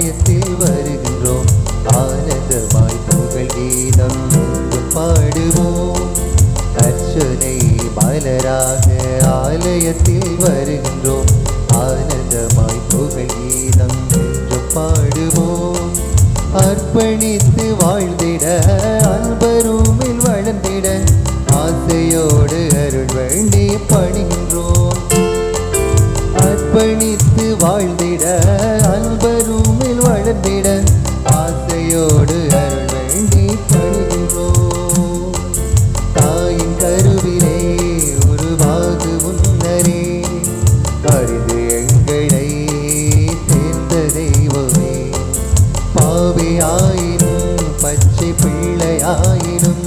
ஆலயத்தில் வருகின்றோம் ஆனந்தமாய் புகழ் கீதம் என்றும் பாடுவோம் அர்ச்சனை மலராக ஆலயத்தில் வருகின்றோம் ஆனந்தமாய் புகழ் கீதம் என்றும் பாடுவோம் அர்ப்பணித்து வாழ்ந்திட அன்பருமில் வளர்ந்திட ஆசையோடு அருள் வேண்டி பணிகின்றோம் அர்ப்பணித்து வாழ்ந்திட அன்பருமில் வளர்ந்திட ஆசையோடு அருள் வேண்டி பணிகின்றோம் தாயின் கருவிலே உருவாகு முன்னரே அறிந்து எங்களை தேர்ந்த தெய்வமே பாவியாயினும் பச்சை பிள்ளையாயினும்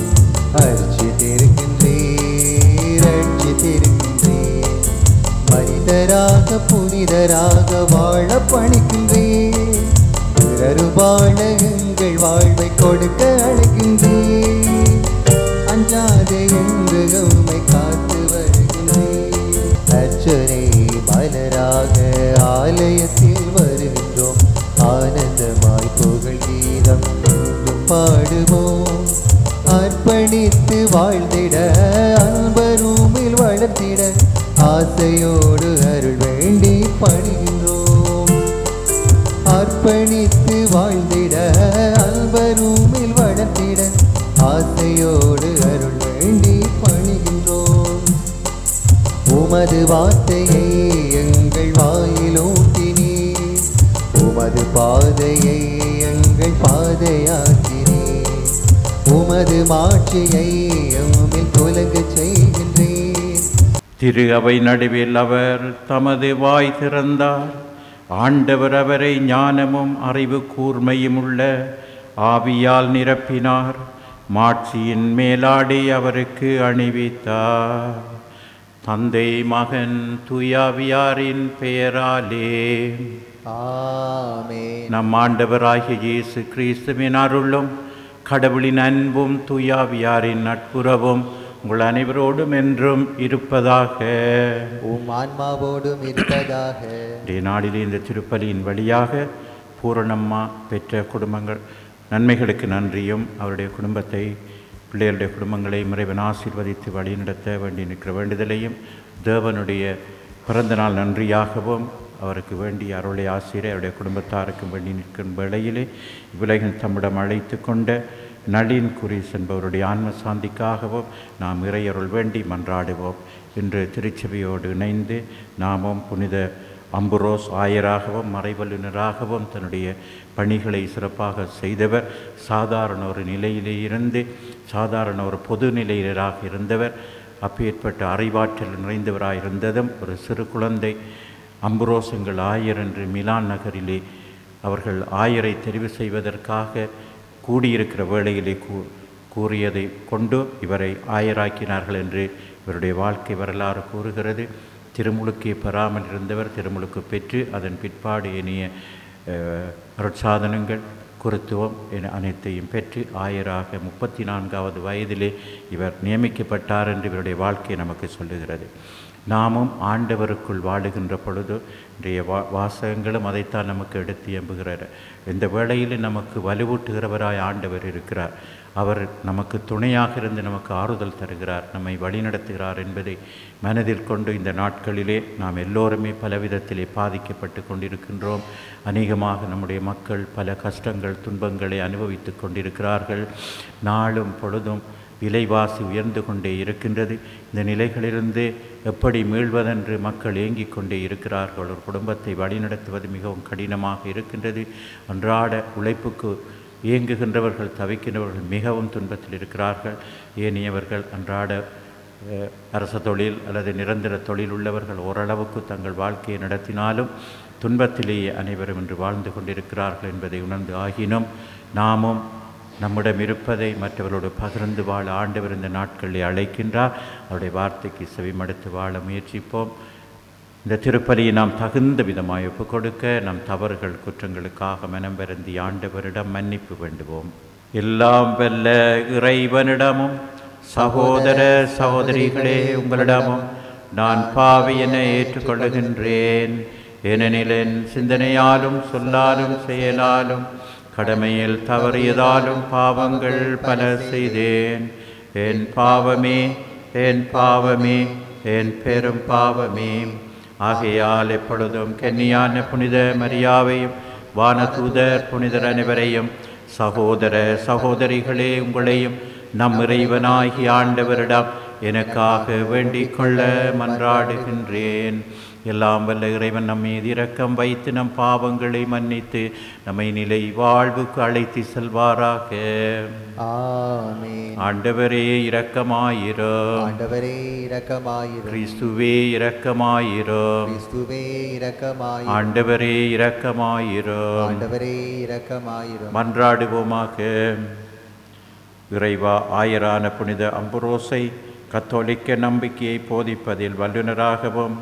அர்ச்சித்திருக்கின்றீர் அர்ச்சித்திருக்கின்றீர் மனிதராக புனிதராக வாழ பணிக்கின்றீர் பிறரு வாழ எங்கள் வாழ்வை கொடுக்க அழைக்கின்றீர் அஞ்சாதே என்று உம்மை காத்து வருகின்றீர் அர்ச்சனை மலராக ஆலயத்தில் வருகின்றோம் ஆனந்தமாய் புகழ் கீதம் என்றும் பாடுவோம் அர்ப்பணித்து வாழ்ந்திட அன்பரூமில் வளர்த்திட ஆசையோடு அருள் வேண்டி பணிகின்றோம் அர்ப்பணித்து வாழ்ந்திட அன்பரூமில் வளர்த்திட ஆசையோடு அருள் வேண்டி பணிகின்றோம் உமது வார்த்தையை எங்கள் வாயில் ஊட்டினீர் உமது பாதையை எங்கள் பாதையாக்கினீர் உமது மாட்சியை எம்மில் துலங்கச் செய்கின்றீர் திரு அவை நடுவில் அவர் தமது வாய் திறந்தார் ஆண்டவர் அவரை ஞானமும் அறிவு கூர்மையும் உள்ள ஆவியால் நிரப்பினார் மாட்சியின் மேலாடி அவருக்கு அணிவித்தார் தந்தை மகன் துயாவியாரின் பெயராலே ஆமென் நம் ஆண்டவராகிய இயேசு கிறிஸ்துவின் அருளும் கடவுளின் அன்பும் துயாவியாரின் நட்புறவும் உங்கள் அனைவரோடும் என்றும் இருப்பதாக உம் ஆன்மாவோடும் இருப்பதாக இன்றைய நாளிலே இந்த திருப்பலியின் வழியாக பூரணம்மா பெற்ற குடும்பங்கள் நன்மைகளுக்கு நன்றியும் அவருடைய குடும்பத்தை பிள்ளைகளுடைய குடும்பங்களை இறைவன் ஆசீர்வதித்து வழிநடத்த வேண்டி நிற்கிற வேண்டுதலையும் தேவனுடைய பிறந்த நாள் நன்றியாகவும் அவருக்கு வேண்டிய அருளை ஆசிரியர் அவருடைய குடும்பத்தாருக்கும் வேண்டி நிற்கும் வேளையிலே இவ்வுலகில் தம்மிடம் அழைத்து கொண்ட நளின் குரீஸ் என்பவருடைய ஆன்ம சாந்திக்காகவும் நாம் இறையருள் வேண்டி மன்றாடுவோம் இன்று திருச்சபையோடு இணைந்து நாமும் புனித அம்புரோஸ் ஆயராகவும் மறைவல்லுநராகவும் தன்னுடைய பணிகளை சிறப்பாக செய்தவர் சாதாரண ஒரு நிலையிலே இருந்து சாதாரண ஒரு பொது நிலையினராக இருந்தவர் அப்பேற்பட்ட அறிவாற்றல் நிறைந்தவராக இருந்ததும் ஒரு சிறு குழந்தை அம்புரோசுங்கள் ஆயர் என்று மிலான் நகரிலே அவர்கள் ஆயரை தெரிவு செய்வதற்காக கூடியிருக்கிற வேளையிலே கூ கூறியதை கொண்டு இவரை ஆயராக்கினார்கள் என்று இவருடைய வாழ்க்கை வரலாறு கூறுகிறது திருமுழுக்கை பெறாமல் இருந்தவர் திருமுழுக்கு பெற்று அதன் பிற்பாடு இனிய அஹ், அருட்சாதனங்கள் குருத்துவம் என அனைத்தையும் பெற்று ஆயராக முப்பத்தி நான்காவது வயதிலே இவர் நியமிக்கப்பட்டார் என்று இவருடைய வாழ்க்கை நமக்கு சொல்லுகிறது நாமும் ஆண்டவருக்குள் வாழுகின்ற பொழுது இன்றைய வா வாசகங்களும் அதைத்தான் நமக்கு எடுத்து எம்புகிறார் இந்த வேளையில் நமக்கு வலுவூட்டுகிறவராய் ஆண்டவர் இருக்கிறார் அவர் நமக்கு துணையாக இருந்து நமக்கு ஆறுதல் தருகிறார் நம்மை வழிநடத்துகிறார் என்பதை மனதில் கொண்டு இந்த நாட்களிலே நாம் எல்லோருமே பல விதத்திலே பாதிக்கப்பட்டு கொண்டிருக்கின்றோம் அநேகமாக நம்முடைய மக்கள் பல கஷ்டங்கள் துன்பங்களை அனுபவித்து கொண்டிருக்கிறார்கள் நாளும் பொழுதும் விலைவாசி உயர்ந்து கொண்டே இருக்கின்றது இந்த நிலைகளிலிருந்து எப்படி மீள்வதென்று மக்கள் ஏங்கிக் கொண்டே இருக்கிறார்கள் ஒரு குடும்பத்தை வழிநடத்துவது மிகவும் கடினமாக இருக்கின்றது அன்றாட உழைப்புக்கு இயங்குகின்றவர்கள் தவிக்கின்றவர்கள் மிகவும் துன்பத்தில் இருக்கிறார்கள் ஏனையவர்கள் அன்றாட அஹ், அரச தொழில் அல்லது நிரந்தர தொழில் உள்ளவர்கள் ஓரளவுக்கு தங்கள் வாழ்க்கையை நடத்தினாலும் துன்பத்திலேயே அனைவரும் இன்று வாழ்ந்து கொண்டிருக்கிறார்கள் என்பதை உணர்ந்து ஆகினும் நாமும் நம்மிடம் இருப்பதை மற்றவர்களோடு பகிர்ந்து வாழ ஆண்டவர் இந்த நாட்களில் அழைக்கின்றார் அவருடைய வார்த்தைக்கு செவிமடுத்து வாழ முயற்சிப்போம் இந்த திருப்பலியை நாம் தகுந்த விதமாய் ஒப்புக் கொடுக்க நம் தவறுகள் குற்றங்களுக்காக மனம் வருந்தி ஆண்டவரிடம் மன்னிப்பு வேண்டுவோம் எல்லாம் வெல்ல இறைவனிடமும் சகோதர சகோதரிகளே உங்களிடமும் நான் பாவியனை ஏற்றுக்கொள்ளுகின்றேன் ஏனெனில் என் சிந்தனையாலும் சொல்லாலும் செயலாலும் கடமையில் தவறியதாலும் பாவங்கள் பல செய்தேன் என் பாவமே என் பாவமே என் பெரும் பாவமே ஆகையால் எப்பொழுதும் கன்னியான புனித மரியாவையும் வானதூதர் புனிதர் அனைவரையும் சகோதர சகோதரிகளே உங்களையும் நம் இறைவனாகி ஆண்டவரிடம் எனக்காக வேண்டிக் கொள்ள மன்றாடுகின்றேன் எல்லாம் வல்ல இறைவன் நம் மீது இரக்கம் வைத்து நம் பாவங்களை மன்னித்து நம்மை நிலை வாழ்வுக்கு அழைத்து செல்வாராக ஆமென் ஆண்டவரே இரக்கமாயிரும் ஆண்டவரே இரக்கமாயிரும் கிறிஸ்துவே இரக்கமாயிரும் கிறிஸ்துவே இரக்கமாயிரும் ஆண்டவரே இரக்கமாயிரும் ஆண்டவரே இரக்கமாயிரும் மன்றாடுவோமாக இறைவா ஆயரான புனித அம்புரோசை கத்தோலிக்க நம்பிக்கையை போதிப்பதில் வல்லுநராகவும்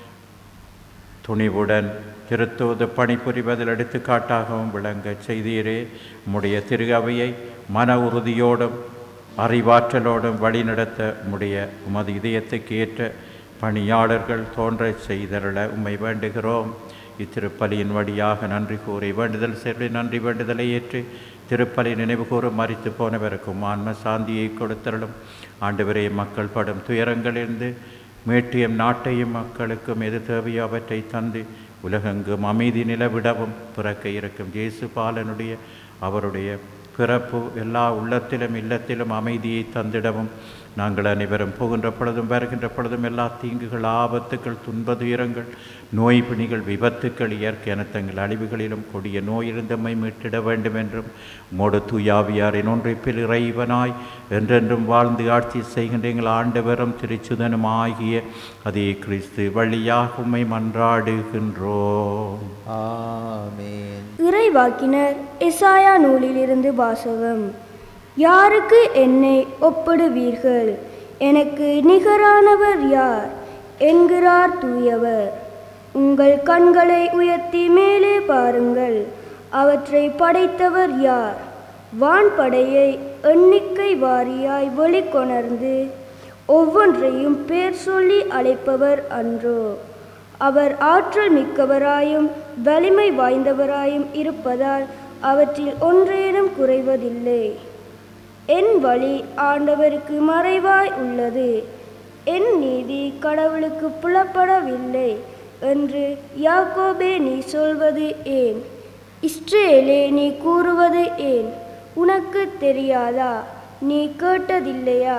துணிவுடன் திருத்தூது பணிபுரிவதில் எடுத்துக்காட்டாகவும் விளங்கச் செய்தீரே உம்முடைய திருகவையை மன உறுதியோடும் அறிவாற்றலோடும் வழிநடத்த உம்முடைய உமது இதயத்துக்கு ஏற்ற பணியாளர்கள் தோன்றச் செய்தருள உம்மை வேண்டுகிறோம் இத்திருப்பலியின் வழியாக நன்றி கூறி வேண்டுதல் செல்வி நன்றி வேண்டுதலை ஏற்று திருப்பலி நினைவு கூறும் மறித்து போனவருக்கும் ஆன்ம சாந்தியை கொடுத்தருளும் ஆண்டவரே மக்கள் படும் துயரங்களிலிருந்து மேட்டியம் நாட்டையும் மக்களுக்கும் எது தேவையோ அவற்றை தந்து உலகெங்கும் அமைதி நிலவிடவும் பிறக்க இருக்கும் இயேசு பாலனுடைய அவருடைய பிறப்பு எல்லா உள்ளத்திலும் இல்லத்திலும் அமைதியை தந்திடவும் நாங்கள் அனைவரும் போகின்ற பொழுதும் வருகின்ற பொழுதும் எல்லா தீங்குகள் ஆபத்துக்கள் துன்பதுயரங்கள் நோய் பிணிகள் விபத்துக்கள் இயற்கை அனர்த்தங்கள் அழிவுகளிலும் கொடிய நோயிருந்தம்மை மீட்டிட வேண்டும் என்றும் மோடு தூயாவியாரின் ஒன்றிப்பில் இறைவனாய் என்றென்றும் வாழ்ந்து ஆட்சி செய்கின்ற எங்கள் ஆண்டவரும் திருச்சுதனும் ஆகிய அதே கிறிஸ்து வழியாக உம்மை மன்றாடுகின்றோம் ஆமென் இறைவாக்கினர் எசாயா நூலிலிருந்து வாசகம் யாருக்கு என்னை ஒப்பிடுவீர்கள் எனக்கு நிகரானவர் யார் என்கிறார் தூயவர் உங்கள் கண்களை உயர்த்தி மேலே பாருங்கள் அவற்றை படைத்தவர் யார் வான்படையை எண்ணிக்கை வாரியாய் வெளிக்கொணர்ந்து ஒவ்வொன்றையும் பேர் சொல்லி அழைப்பவர் அன்றோ அவர் ஆற்றல் மிக்கவராயும் வலிமை வாய்ந்தவராயும் இருப்பதால் அவற்றில் ஒன்றேனும் குறைவதில்லை என் வழி ஆண்டவருக்கு மறைவாய் உள்ளது என் நீதி கடவுளுக்கு புலப்படவில்லை என்று யாக்கோபே நீ சொல்வது ஏன் இஸ்ரேலே நீ கூறுவது ஏன் உனக்கு தெரியாதா நீ கேட்டதில்லையா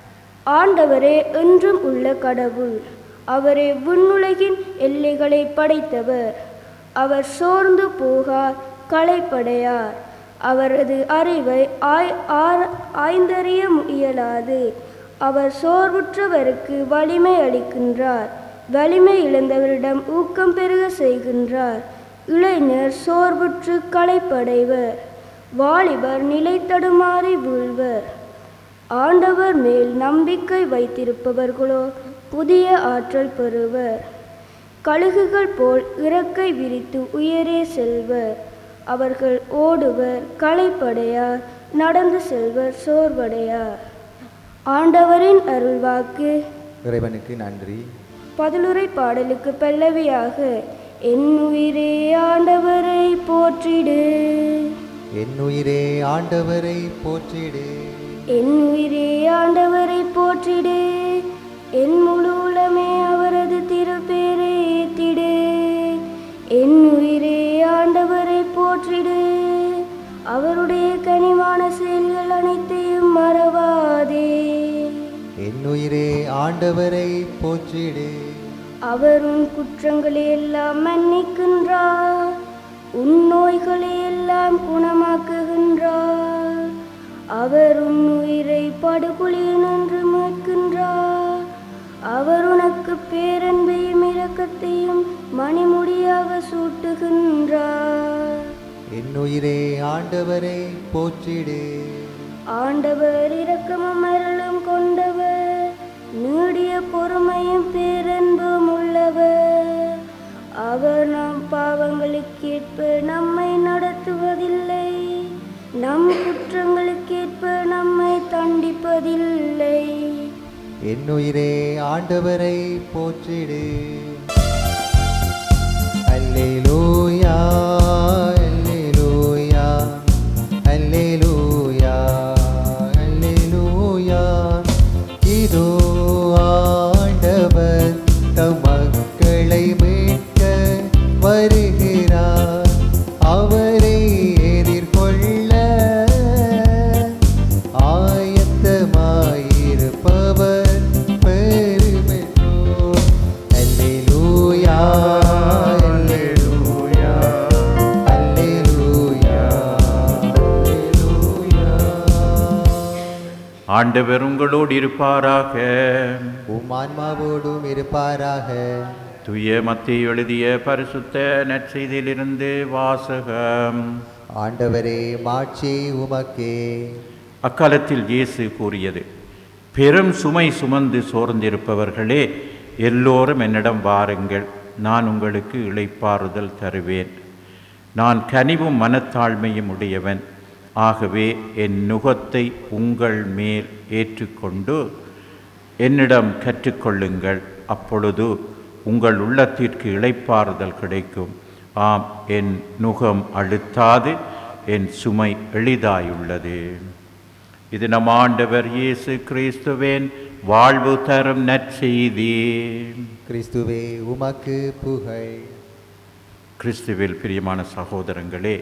ஆண்டவரே என்றும் உள்ள கடவுள் அவரே விண்ணுலகின் எல்லைகளை படைத்தவர் அவர் சோர்ந்து போகார் களைப்படையார் அவரது அறிவை ஆய் ஆர் ஆய்ந்தறிய இயலாது அவர் சோர்வுற்றவருக்கு வலிமை அளிக்கின்றார் வலிமை இழந்தவரிடம் ஊக்கம் பெருக செய்கின்றார் இளைஞர் சோர்வுற்று களைப்படைவர் வாலிபர் நிலை தடுமாறி வீழ்வர் ஆண்டவர் மேல் நம்பிக்கை வைத்திருப்பவர்களோ புதிய ஆற்றல் பெறுவர் கழுகுகள் போல் இறக்கை விரித்து உயரே செல்வர் அவர்கள் ஓடுவர் களைப்படையார் நடந்து செல்வர் சோர்வடையார் ஆண்டவரின் அருள்வாக்கு இறைவனுக்கு நன்றி பதிலுரை பாடலுக்கு பல்லவியாக என் உயிரே ஆண்டவரை போற்றிடு என் உயிரே ஆண்டவரை போற்றிடு என் உயிரே ஆண்டவரை போற்றிடு என் முழு உளமே அவரது திருப்பேரை ஏத்திடு என் உயிரே ஆண்டவரை போற்றிடு அவருடைய கனிவான செயல்கள் அனைத்தையும் மறவாதே என் உயிரே ஆண்டவரை போற்றிடு அவர் உன் குற்றங்களை எல்லாம் மன்னிக்கின்றார் உன் நோய்களை எல்லாம் குணமாக்குகின்றார் அவர் உன் உயிரை படுகொலியில் நின்று மீட்கின்றார் அவர் உனக்கு பேரன்பையும் இரக்கத்தையும் மணிமுடியாக சூட்டுகின்றார் என் உயிரே ஆண்டவரை போற்றிடு ஆண்டவர் இரக்கமும் அருளும் கொண்டவர் நீடிய பொறுமையும் பேரன்பும் உள்ளவர் அவர் நம் பாவங்களுக்கேற்ப நம்மை நடத்துவதில்லை நம் குற்றங்களுக்கேற்ப நம்மை தண்டிப்பதில்லை என் உயிரே ஆண்டவரை போற்றிடு அல்லேலூயா அல்லேலூயா அல்லேலூயா அல்லேலூயா இதோ ஆண்டவர் தம் மக்களை மீட்க வருகிறார் அவரை எதிர்கொள்ள ஆயத்தமாயிருப்பவர் பெருமென்றோர் அல்லேலூயா அல்லேலூயா அல்லேலூயா அல்லேலூயா ஆண்டவர் உங்களோடு இருப்பாராக உம் ஆன்மாவோடும் இருப்பாராக துய மத்திய எழுதிய பரிசுத்த நற்செய்தியிலிருந்து வாசகம் ஆண்டவரே மாட்சி உமக்கே அக்காலத்தில் இயேசு கூறியது பெரும் சுமை சுமந்து சோர்ந்திருப்பவர்களே எல்லோரும் என்னிடம் வாருங்கள் நான் உங்களுக்கு இளைப்பாறுதல் தருவேன் நான் கனிவும் மனத்தாழ்மையும் உடையவன் ஆகவே என் நுகத்தை உங்கள் மேல் ஏற்றுக்கொண்டு என்னிடம் கற்றுக்கொள்ளுங்கள் அப்பொழுது உங்கள் உள்ளத்திற்கு இளைப்பாறுதல் கிடைக்கும் ஆம் என் நுகம் அழுத்தாது என் சுமை எளிதாயுள்ளது இது நம் ஆண்டவர் இயேசு கிறிஸ்துவின் வாழ்வு தரும் நற்செய்தி கிறிஸ்துவே உமக்கு புகழ் கிறிஸ்துவில் பிரியமான சகோதரங்களே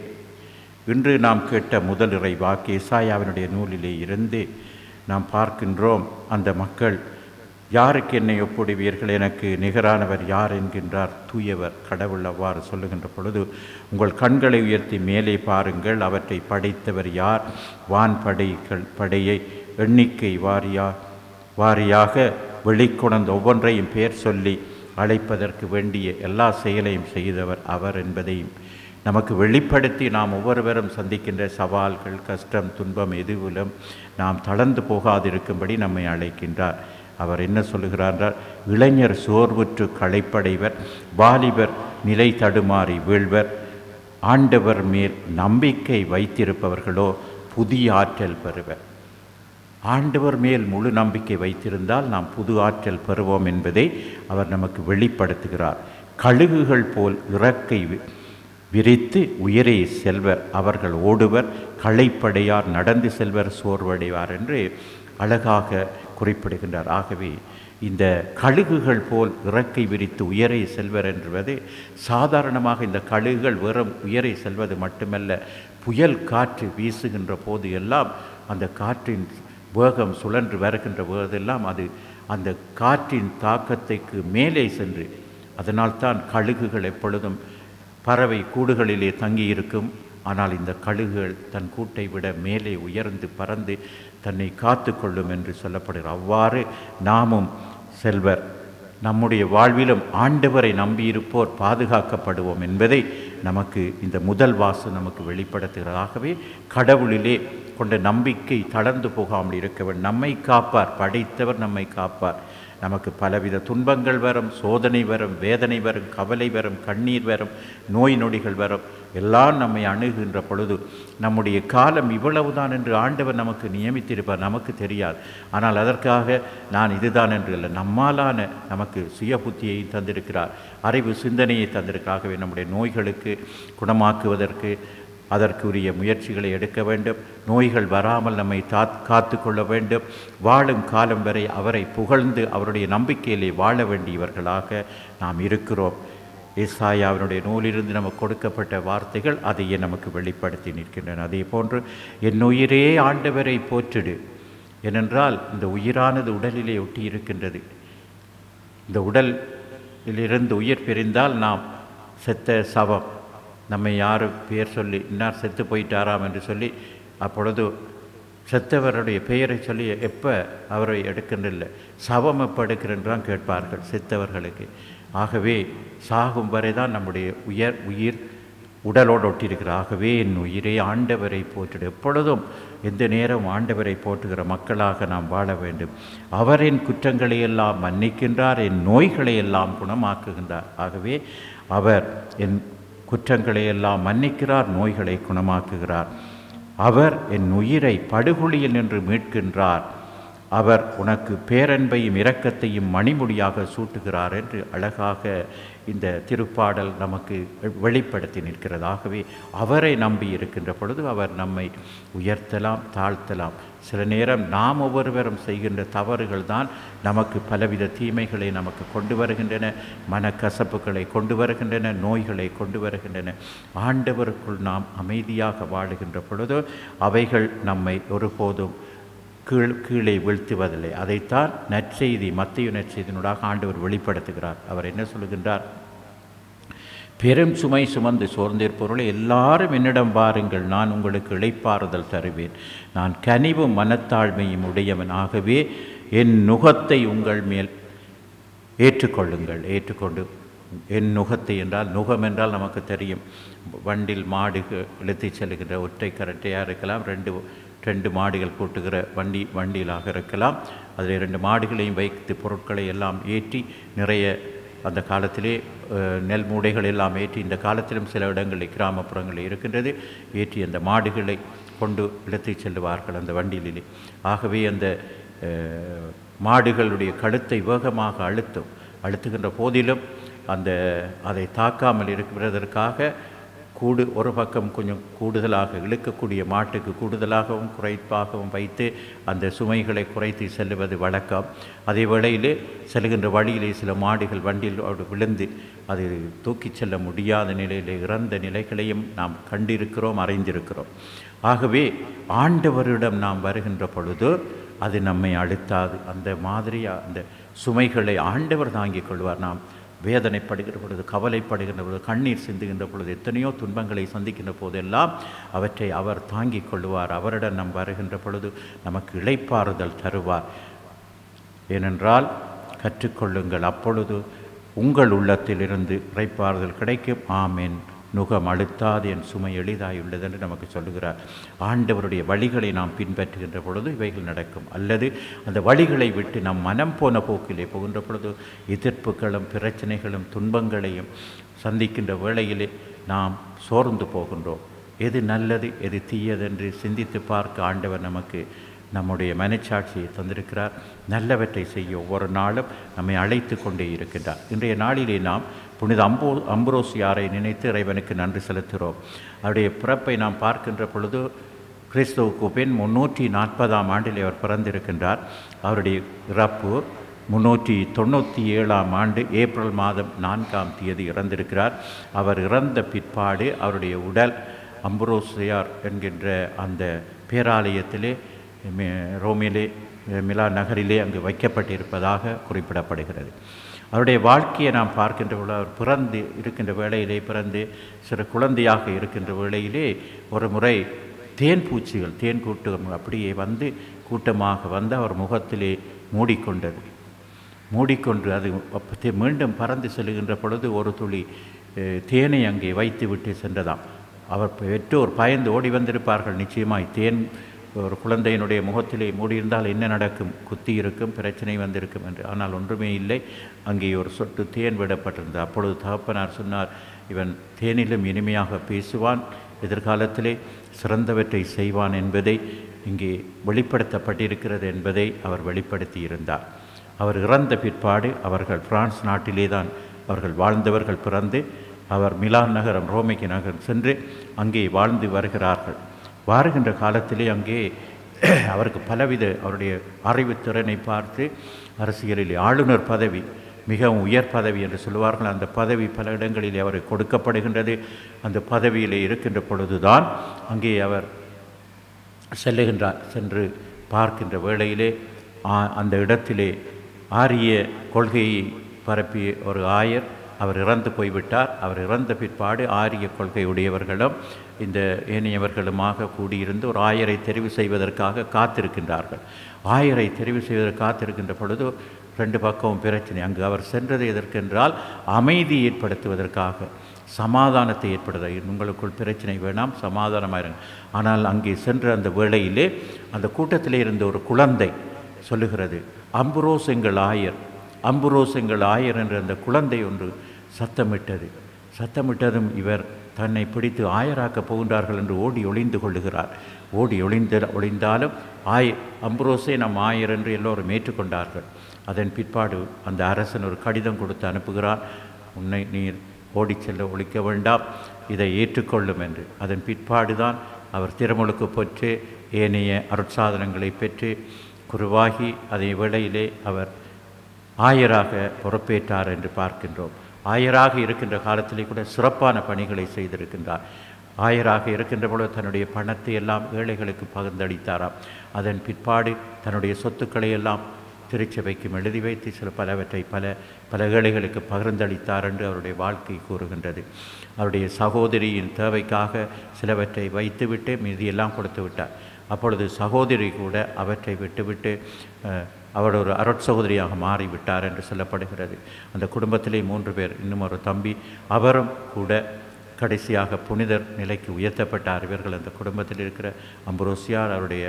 இன்று நாம் கேட்ட முதல் இறை வாக்கு இசாயாவினுடைய நூலிலே இருந்து நாம் பார்க்கின்றோம் அந்த மக்கள் யாருக்கு என்னை ஒப்புடுவீர்கள் எனக்கு நிகரானவர் யார் என்கின்றார் தூயவர் கடவுள் அவ்வாறு சொல்லுகின்ற பொழுது உங்கள் கண்களை உயர்த்தி மேலே பாருங்கள் அவற்றை படைத்தவர் யார் வான் படைகள் படையை எண்ணிக்கை வாரியா வாரியாக வெளிக்கொணர்ந்த ஒவ்வொன்றையும் பேர் சொல்லி அழைப்பதற்கு வேண்டிய எல்லா செயலையும் செய்தவர் அவர் என்பதையும் நமக்கு வெளிப்படுத்தி நாம் ஒவ்வொருவரும் சந்திக்கின்ற சவால்கள் கஷ்டம் துன்பம் எதுவிலும் நாம் தளர்ந்து போகாதிருக்கும்படி நம்மை அழைக்கின்றார் அவர் என்ன சொல்லுகிறார் என்றால், இளைஞர் சோர்வுற்று களைப்படைவர் வாலிபர் நிலை தடுமாறி வீழ்வர் ஆண்டவர் மேல் நம்பிக்கை வைத்திருப்பவர்களோ புதிய ஆற்றல் பெறுவர் ஆண்டவர் மேல் முழு நம்பிக்கை வைத்திருந்தால் நாம் புது ஆற்றல் பெறுவோம் என்பதை அவர் நமக்கு வெளிப்படுத்துகிறார் கழுகுகள் போல் இறக்கை வி- விரித்து உயரே செல்வர் அவர்கள் ஓடுவர் களைப்படையார் நடந்து செல்வர் சோர்வடைவார் என்று அழகாக குறிப்பிடுகின்றார் ஆகவே இந்த கழுகுகள் போல் இறக்கை விரித்து உயரே செல்வர் என்பது சாதாரணமாக இந்த கழுகுகள் வெறும் உயரே செல்வது மட்டுமல்ல புயல் காற்று வீசுகின்ற போது எல்லாம் அந்த காற்றின் வேகம் சுழன்று வருகின்ற போதெல்லாம் அது அந்த காற்றின் தாக்கத்துக்கு மேலே சென்று அதனால்தான் கழுகுகள் எப்பொழுதும் பறவை கூடுகளிலே தங்கியிருக்கும் ஆனால் இந்த கழுகுகள் தன் கூட்டை விட மேலே உயர்ந்து பறந்து தன்னை காத்து கொள்ளும் என்று சொல்லப்படுகிறது அவ்வாறு நாமும் செல்வர் நம்முடைய வாழ்விலும் ஆண்டவரை நம்பியிருப்போர் பாதுகாக்கப்படுவோம் என்பதை நமக்கு இந்த முதல் வாசு நமக்கு வெளிப்படுத்துகிறதாகவே கடவுளிலே கொண்ட நம்பிக்கை தளர்ந்து போகாமல் இருக்கவர் நம்மை காப்பார் படைத்தவர் நம்மை காப்பார் நமக்கு பலவித துன்பங்கள் வரும் சோதனை வரும் வேதனை வரும் கவலை வரும் கண்ணீர் வரும் நோய் நொடிகள் வரும் எல்லாம் நம்மை அணுகுகின்ற பொழுது நம்முடைய காலம் இவ்வளவுதான் என்று ஆண்டவர் நமக்கு நியமித்திருப்பார் நமக்கு தெரியாது ஆனால் அதற்காக நான் இதுதான் என்று இல்லை நம்மாலான நமக்கு சுய புத்தியை தந்திருக்கிறார் அறிவு சிந்தனையை தந்திருக்காகவே நம்முடைய நோய்களுக்கு குணமாக்குவதற்கு அதற்குரிய முயற்சிகளை எடுக்க வேண்டும் நோய்கள் வராமல் நம்மை தாத் காத்து கொள்ள வேண்டும் வாழும் காலம் வரை அவரை புகழ்ந்து அவருடைய நம்பிக்கையிலே வாழ வேண்டியவர்களாக நாம் இருக்கிறோம் ஏசாயாவினுடைய நூலிலிருந்து நமக்கு கொடுக்கப்பட்ட வார்த்தைகள் அதையே நமக்கு வெளிப்படுத்தி நிற்கின்றன அதே போன்று என் உயிரே ஆண்டவரை போற்றிடு ஏனென்றால் இந்த உயிரானது உடலிலே ஒட்டி இருக்கின்றது இந்த உடலிலிருந்து உயிர் பிரிந்தால் நாம் செத்த சவம் நம்மை யாரும் பேர் சொல்லி இன்னார் செத்து போயிட்டாராம் என்று சொல்லி அப்பொழுது செத்தவருடைய பெயரை சொல்லி எப்போ அவரை எடுக்கின்றில்லை சவம் எப்போ எடுக்கிறன்றான் கேட்பார்கள் செத்தவர்களுக்கு ஆகவே சாகும் வரை தான் நம்முடைய உயர் உயிர் உடலோடு ஒட்டியிருக்கிற ஆகவே என் உயிரை ஆண்டவரை போற்றிடு எப்பொழுதும் எந்த நேரம் ஆண்டவரை போற்றுகிற மக்களாக நாம் வாழ வேண்டும் அவரின் குற்றங்களை எல்லாம் மன்னிக்கின்றார் என் நோய்களை எல்லாம் குணமாக்குகின்றார் ஆகவே அவர் என் குற்றங்களை எல்லாம் மன்னிக்கிறார் நோய்களை குணமாக்குகிறார் அவர் என் உயிரை படுகொலியில் நின்று மீட்கின்றார் அவர் உனக்கு பேரன்பையும் இரக்கத்தையும் மணிமுடியாக சூட்டுகிறார் என்று அழகாக இந்த திருப்பாடல் நமக்கு வெளிப்படுத்தி நிற்கிறது ஆகவே அவரை நம்பி இருக்கின்ற பொழுது அவர் நம்மை உயர்த்தலாம் தாழ்த்தலாம் சில நேரம் நாம் ஒவ்வொருவரும் செய்கின்ற தவறுகள் தான் நமக்கு பலவித தீமைகளை நமக்கு கொண்டு வருகின்றன மனக்கசப்புகளை கொண்டு வருகின்றன நோய்களை கொண்டு வருகின்றன ஆண்டவருக்குள் நாம் அமைதியாக வாழுகின்ற பொழுது அவைகள் நம்மை ஒருபோதும் கீழ் கீழே வீழ்த்துவதில்லை அதைத்தான் நற்செய்தி மத்திய நற்செய்தினூடாக ஆண்டவர் வெளிப்படுத்துகிறார் அவர் என்ன சொல்லுகின்றார் பெரும் சுமை சுமந்து சோர்ந்திருப்பவர்களை எல்லாரும் என்னிடம் வாருங்கள் நான் உங்களுக்கு இளைப்பாறுதல் தருவேன் நான் கனிவும் மனத்தாழ்மையும் உடையவன் ஆகவே என் நுகத்தை உங்கள் மேல் ஏற்றுக்கொள்ளுங்கள் ஏற்றுக்கொண்டு என் நுகத்தை என்றால் நுகம் என்றால் நமக்கு தெரியும் வண்டில் மாடு இழுத்துச் செல்கின்ற ஒற்றை கரட்டையாக இருக்கலாம் ரெண்டு ரெண்டு மாடுகள் பூட்டுகிற வண்டி வண்டியிலாக இருக்கலாம் அதில் இரண்டு மாடுகளையும் வைத்து பொருட்களை எல்லாம் ஏற்றி நிறைய அந்த காலத்திலே அஹ், நெல் மூடைகள் எல்லாம் ஏற்றி இந்த காலத்திலும் சில இடங்களில் கிராமப்புறங்களில் இருக்கின்றது ஏற்றி அந்த மாடுகளை கொண்டு இழுத்துச் செல்லுவார்கள் அந்த வண்டியிலே ஆகவே அந்த அஹ், மாடுகளுடைய கழுத்தை வேகமாக அழுத்தும் அழுத்துகின்ற போதிலும் அந்த அதை தாக்காமல் இருக்கிறதற்காக கூடு ஒரு பக்கம் கொஞ்சம் கூடுதலாக இழுக்கக்கூடிய மாட்டுக்கு கூடுதலாகவும் குறைப்பாகவும் வைத்து அந்த சுமைகளை குறைத்து செல்லுவது வழக்கம் அதே வேளையிலே செல்கின்ற வழியிலே சில மாடுகள் வண்டியில் அப்படி விழுந்து அது தூக்கிச் செல்ல முடியாத நிலையிலே இறந்த நிலைகளையும் நாம் கண்டிருக்கிறோம் அறிந்திருக்கிறோம் ஆகவே ஆண்டவரிடம் நாம் வருகின்ற பொழுது அது நம்மை அழுத்தாது அந்த மாதிரி அந்த சுமைகளை ஆண்டவர் தாங்கிக் கொள்வார் நாம் வேதனைப்படுகிற பொழுது கவலைப்படுகின்ற பொழுது கண்ணீர் சிந்துகின்ற பொழுது எத்தனையோ துன்பங்களை சந்திக்கின்ற போதெல்லாம் அவற்றை அவர் தாங்கிக் கொள்வார் அவரிடம் நாம் வருகின்ற பொழுது நமக்கு இளைப்பாறுதல் தருவார் ஏனென்றால் கற்றுக்கொள்ளுங்கள் அப்பொழுது உங்கள் உள்ளத்திலிருந்து இறைப்பாறுதல் கிடைக்கும் ஆமென் நுகம் அழுத்தாது என் சுமை எளிதாயுள்ளது என்று நமக்கு சொல்லுகிறார் ஆண்டவருடைய வழிகளை நாம் பின்பற்றுகின்ற பொழுது இவைகள் நடக்கும் அல்லது அந்த வழிகளை விட்டு நாம் மனம் போன போக்கிலே போகின்ற பொழுது எதிர்ப்புகளும் பிரச்சனைகளும் துன்பங்களையும் சந்திக்கின்ற வேளையிலே நாம் சோர்ந்து போகின்றோம் எது நல்லது எது தீயது என்று சிந்தித்து பார்க்க ஆண்டவர் நமக்கு நம்முடைய மனச்சாட்சியை தந்திருக்கிறார் நல்லவற்றை செய்ய ஒவ்வொரு நாளும் நம்மை அழைத்து கொண்டே இருக்கின்றார் இன்றைய நாளிலே நாம் புனித அம்போ அம்புரோசியாரை நினைத்து இறைவனுக்கு நன்றி செலுத்துகிறோம் அவருடைய பிறப்பை நாம் பார்க்கின்ற பொழுது கிறிஸ்துவுக்கு பின் முன்னூற்றி நாற்பதாம் ஆண்டில் அவர் பிறந்திருக்கின்றார் அவருடைய இறப்பு முன்னூற்றி தொண்ணூற்றி ஏழாம் ஆண்டு ஏப்ரல் மாதம் நான்காம் தேதி இறந்திருக்கிறார் அவர் இறந்த பிற்பாடு அவருடைய உடல் அம்புரோசியார் என்கின்ற அந்த பேராலயத்திலே மி- ரோமிலே மிலா நகரிலே அங்கு வைக்கப்பட்டிருப்பதாக குறிப்பிடப்படுகிறது அவருடைய வாழ்க்கையை நாம் பார்க்கின்ற பொழுது அவர் பிறந்து இருக்கின்ற வேளையிலே பிறந்து சிறு குழந்தையாக இருக்கின்ற வேளையிலே ஒரு முறை தேன் பூச்சிகள் தேன் கூட்டம் அப்படியே வந்து கூட்டமாக வந்து அவர் முகத்திலே மூடிக்கொண்டது மூடிக்கொண்டு அது அப்ப மீண்டும் பறந்து செல்கின்ற பொழுது ஒரு துளி அஹ், தேனை அங்கே வைத்து விட்டு சென்றதாம் அவர் பெற்றோர் பயந்து ஓடி வந்திருப்பார்கள் நிச்சயமாய் தேன் ஒரு குழந்தையினுடைய முகத்திலே மூடியிருந்தால் என்ன நடக்கும் குத்தி இருக்கும் பிரச்சனை வந்திருக்கும் என்று ஆனால் ஒன்றுமே இல்லை அங்கே ஒரு சொட்டு தேன் விடப்பட்டிருந்தது அப்பொழுது தகப்பனார் சொன்னார் இவன் தேனிலும் இனிமையாக பேசுவான் எதிர்காலத்திலே சிறந்தவற்றை செய்வான் என்பதை இங்கே வெளிப்படுத்தப்பட்டிருக்கிறது என்பதை அவர் வெளிப்படுத்தி இருந்தார் அவர் இறந்த பிற்பாடு அவர்கள் பிரான்ஸ் நாட்டிலே தான் அவர்கள் வாழ்ந்தவர்கள் பிறந்து அவர் மிலான் நகரம் ரோமைக்கு நகரம் சென்று அங்கே வாழ்ந்து வருகிறார்கள் வாருகின்ற காலத்திலே அங்கே அவருக்கு பலவித அவருடைய அறிவுத்திறனை பார்த்து அரசியலில் ஆளுநர் பதவி மிகவும் உயர் பதவி என்று சொல்லுவார்கள் அந்த பதவி பல இடங்களிலே அவருக்கு கொடுக்கப்படுகின்றது அந்த பதவியிலே இருக்கின்ற பொழுதுதான் அங்கே அவர் செல்லுகின்றார் சென்று பார்க்கின்ற வேளையிலே ஆ- அந்த இடத்திலே ஆரிய கொள்கையை பரப்பிய ஒரு ஆயர் அவர் இறந்து போய்விட்டார் அவர் இறந்த பிற்பாடு ஆரிய கொள்கை உடையவர்களும் இந்த ஏனையவர்களுமாக கூடியிருந்து ஒரு ஆயரை தெரிவு செய்வதற்காக காத்திருக்கின்றார்கள் ஆயரை தெரிவு செய்வதற்கு காத்திருக்கின்ற பொழுது ரெண்டு பக்கமும் பிரச்சனை அங்கு அவர் சென்றது எதற்கென்றால் அமைதி ஏற்படுத்துவதற்காக சமாதானத்தை ஏற்படுத்த உங்களுக்குள் பிரச்சனை வேணாம் சமாதானமாயிருங்க ஆனால் அங்கே சென்ற அந்த வேளையிலே அந்த கூட்டத்திலே இருந்த ஒரு குழந்தை சொல்லுகிறது அம்புரோஸ் எங்கள் ஆயர் அம்புரோஸ் எங்கள் ஆயர் என்ற அந்த குழந்தை ஒன்று சத்தமிட்டது சத்தமிட்டதும் இவர் தன்னை பிடித்து ஆயராக்கப் போகின்றார்கள் என்று ஓடி ஒளிந்து கொள்ளுகிறார் ஓடி ஒளிந்து ஒளிந்தாலும் ஆய் அம்புரோஸே நம் ஆயர் என்று எல்லோரும் ஏற்றுக்கொண்டார்கள் அதன் பிற்பாடு அந்த அரசன் ஒரு கடிதம் கொடுத்து அனுப்புகிறார் உன்னை நீர் ஓடிச் செல்ல ஒழிக்க வேண்டாம் இதை ஏற்றுக்கொள்ளும் என்று அதன் பிற்பாடுதான் அவர் திருமுழுக்கு பெற்று ஏனைய அருட்சாதனங்களை பெற்று குருவாகி அதே வேளையிலே அவர் ஆயராக பொறுப்பேற்றார் என்று பார்க்கின்றோம் ஆயராக இருக்கின்ற காலத்திலே கூட சிறப்பான பணிகளை செய்திருக்கின்றார் ஆயராக இருக்கின்ற பொழுது தன்னுடைய பணத்தை எல்லாம் ஏழைகளுக்கு பகிர்ந்தளித்தாராம் அதன் பிற்பாடு தன்னுடைய சொத்துக்களை எல்லாம் திருச்சபைக்கும் எழுதி வைத்து சில பலவற்றை பல பல ஏழைகளுக்கு பகிர்ந்தளித்தார் என்று அவருடைய வாழ்க்கை கூறுகின்றது அவருடைய சகோதரியின் தேவைக்காக சிலவற்றை வைத்துவிட்டு மீதியெல்லாம் கொடுத்து விட்டார் அப்பொழுது சகோதரி கூட அவற்றை விட்டுவிட்டு அஹ், அவர் ஒரு அருட்சகோதரியாக மாறிவிட்டார் என்று சொல்லப்படுகிறது அந்த குடும்பத்திலே மூன்று பேர் இன்னும் ஒரு தம்பி அவரும் கூட கடைசியாக புனிதர் நிலைக்கு உயர்த்தப்பட்டார் இவர்கள் அந்த குடும்பத்தில் இருக்கிற அம்புரோசியார் அவருடைய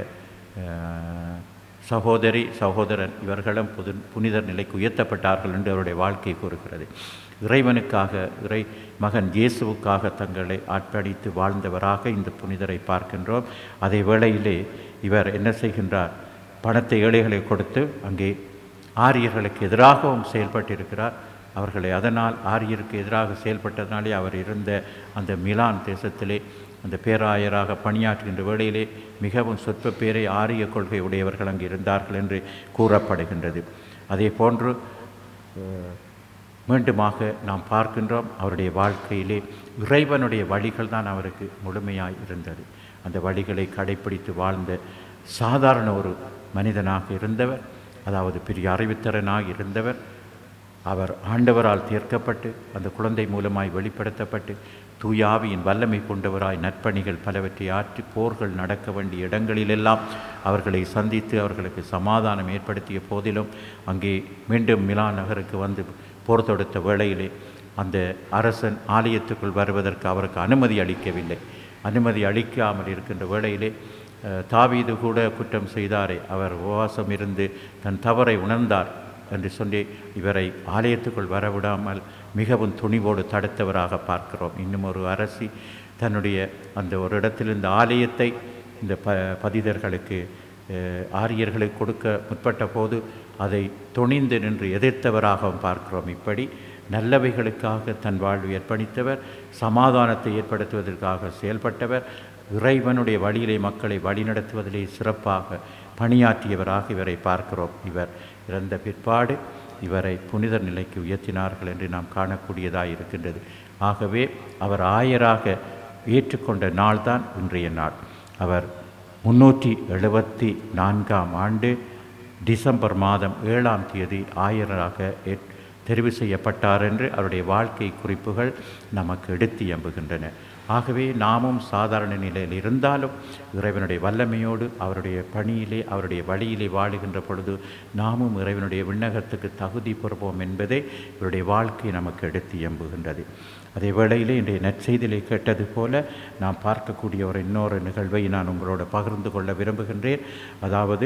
அஹ், சகோதரி சகோதரன் இவர்களும் புது புனிதர் நிலைக்கு உயர்த்தப்பட்டார்கள் என்று அவருடைய வாழ்க்கை கூறுகிறது இறைவனுக்காக இறை மகன் இயேசுவுக்காக தங்களை ஆட்படித்து வாழ்ந்தவராக இந்த புனிதரை பார்க்கின்றோம் அதே வேளையிலே இவர் என்ன செய்கின்றார் பணத்தை ஏழைகளை கொடுத்து அங்கே ஆரியர்களுக்கு எதிராகவும் செயல்பட்டிருக்கிறார் அவர்களை அதனால் ஆரியருக்கு எதிராக செயல்பட்டதனாலே அவர் இருந்த அந்த மிலான் தேசத்திலே அந்த பேராயராக பணியாற்றுகின்ற வேளையிலே மிகவும் சொற்ப பேரை ஆரிய கொள்கை உடையவர்கள் அங்கே இருந்தார்கள் என்று கூறப்படுகின்றது அதே போன்று அஹ், மீண்டுமாக நாம் பார்க்கின்றோம் அவருடைய வாழ்க்கையிலே இறைவனுடைய வழிகள் தான் அவருக்கு முழுமையாய் இருந்தது அந்த வழிகளை கடைப்பிடித்து வாழ்ந்த சாதாரண ஒரு மனிதனாக இருந்தவர் அதாவது பெரிய அறிவுத்திறனாக இருந்தவர் அவர் ஆண்டவரால் தீர்க்கப்பட்டு அந்த குழந்தை மூலமாய் வெளிப்படுத்தப்பட்டு தூயாவியின் வல்லமை கொண்டவராய் நற்பணிகள் பலவற்றை ஆற்றி போர்கள் நடக்க வேண்டிய இடங்களிலெல்லாம் அவர்களை சந்தித்து அவர்களுக்கு சமாதானம் ஏற்படுத்திய போதிலும் அங்கே மீண்டும் மிலான் நகருக்கு வந்து போர் தொடுத்த வேளையிலே அந்த அரசன் ஆலயத்துக்குள் வருவதற்கு அவருக்கு அனுமதி அளிக்கவில்லை அனுமதி அளிக்காமல் இருக்கின்ற வேளையிலே அஹ், தாவீது கூட குற்றம் செய்தாரே அவர் உபவாசம் இருந்து தன் தவறை உணர்ந்தார் என்று சொல்லி இவரை ஆலயத்துக்குள் வரவிடாமல் மிகவும் துணிவோடு தடுத்தவராக பார்க்கிறோம் இன்னும் ஒரு அரசி தன்னுடைய அந்த ஒரு இடத்தில் இந்த ஆலயத்தை இந்த ப பதிதர்களுக்கு அஹ், ஆரியர்களுக்கு கொடுக்க முற்பட்ட போது அதை துணிந்து நின்று எதிர்த்தவராகவும் பார்க்கிறோம் இப்படி நல்லவைகளுக்காக தன் வாழ்வை அர்ப்பணித்தவர் சமாதானத்தை ஏற்படுத்துவதற்காக செயல்பட்டவர் இறைவனுடைய வழியிலே மக்களை வழிநடத்துவதிலே சிறப்பாக பணியாற்றியவராக இவரை பார்க்கிறோம் இவர் இறந்த பிற்பாடு இவரை புனிதர் நிலைக்கு உயர்த்தினார்கள் என்று நாம் காணக்கூடியதாக இருக்கின்றது ஆகவே அவர் ஆயராக ஏற்றுக்கொண்ட நாள்தான் இன்றைய நாள் அவர் முன்னூற்றி எழுபத்தி நான்காம் ஆண்டு டிசம்பர் மாதம் ஏழாம் தேதி ஆயராக ஏற்- தெரிவு செய்யப்பட்டார் என்று அவருடைய வாழ்க்கை குறிப்புகள் நமக்கு எடுத்து எம்புகின்றன ஆகவே நாமும் சாதாரண நிலையில் இருந்தாலும் இறைவனுடைய வல்லமையோடு அவருடைய பணியிலே அவருடைய வழியிலே வாழுகின்ற பொழுது நாமும் இறைவனுடைய விண்ணகத்துக்கு தகுதி பெறுவோம் என்பதை இவருடைய வாழ்க்கை நமக்கு எடுத்து எம்புகின்றது அதே வேளையிலே இன்றைய நற்செய்தியிலே கேட்டது போல நாம் பார்க்கக்கூடிய ஒரு இன்னொரு நிகழ்வை நான் உங்களோட பகிர்ந்து கொள்ள விரும்புகின்றேன் அதாவது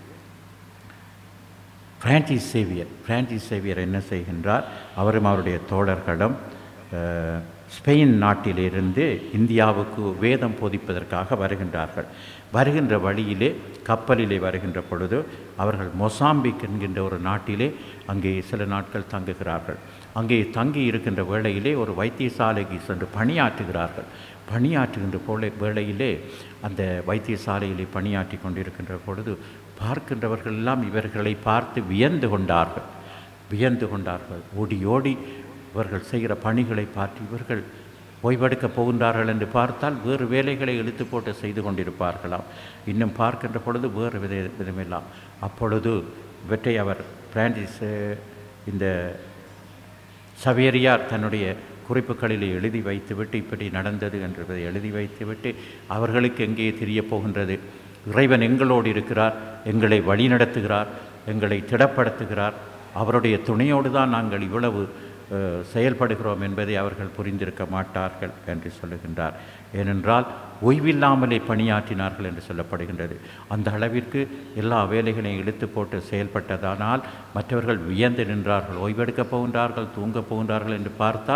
பிரான்சிஸ் சேவியர் பிரான்சிஸ் சேவியர் என்ன செய்கின்றார் அவரும் அவருடைய தோழர்களும் அஹ், ஸ்பெயின் நாட்டிலிருந்து இந்தியாவுக்கு வேதம் போதிப்பதற்காக வருகின்றார்கள் வருகின்ற வழியிலே கப்பலிலே வருகின்ற பொழுது அவர்கள் மொசாம்பிக் என்கின்ற ஒரு நாட்டிலே அங்கே சில நாட்கள் தங்குகிறார்கள் அங்கே தங்கி இருக்கின்ற வேளையிலே ஒரு வைத்தியசாலைக்கு சென்று பணியாற்றுகிறார்கள் பணியாற்றுகின்ற போல வேளையிலே அந்த வைத்தியசாலையிலே பணியாற்றி கொண்டிருக்கின்ற பொழுது பார்க்கின்றவர்கள் எல்லாம் இவர்களை பார்த்து வியந்து கொண்டார்கள் வியந்து கொண்டார்கள் ஓடி ஓடி இவர்கள் செய்கிற பணிகளை பார்த்து இவர்கள் ஓய்வெடுக்கப் போகின்றார்கள் என்று பார்த்தால் வேறு வேலைகளை இழுத்து போட்டு செய்து கொண்டிருப்பார்களாம் இன்னும் பார்க்கின்ற பொழுது வேறு வித விதமெல்லாம் அப்பொழுது இவற்றை அவர் பிரான்சிஸ் அஹ், இந்த சவேரியார் தன்னுடைய குறிப்புகளிலே எழுதி வைத்துவிட்டு இப்படி நடந்தது என்றதை எழுதி வைத்துவிட்டு அவர்களுக்கு எங்கே தெரிய போகின்றது இறைவன் எங்களோடு இருக்கிறார் எங்களை வழிநடத்துகிறார் எங்களை திடப்படுத்துகிறார் அவருடைய துணையோடு தான் நாங்கள் இவ்வளவு அஹ், செயல்படுகிறோம் என்பதை அவர்கள் புரிந்திருக்க மாட்டார்கள் என்று சொல்லுகின்றார் ஏனென்றால் ஓய்வில்லாமலே பணியாற்றினார்கள் என்று சொல்லப்படுகின்றது அந்த அளவிற்கு எல்லா வேலைகளையும் இழுத்து போட்டு செயல்பட்டதானால் மற்றவர்கள் வியந்து நின்றார்கள் ஓய்வெடுக்கப் போகின்றார்கள் தூங்கப் போகின்றார்கள் என்று பார்த்தால்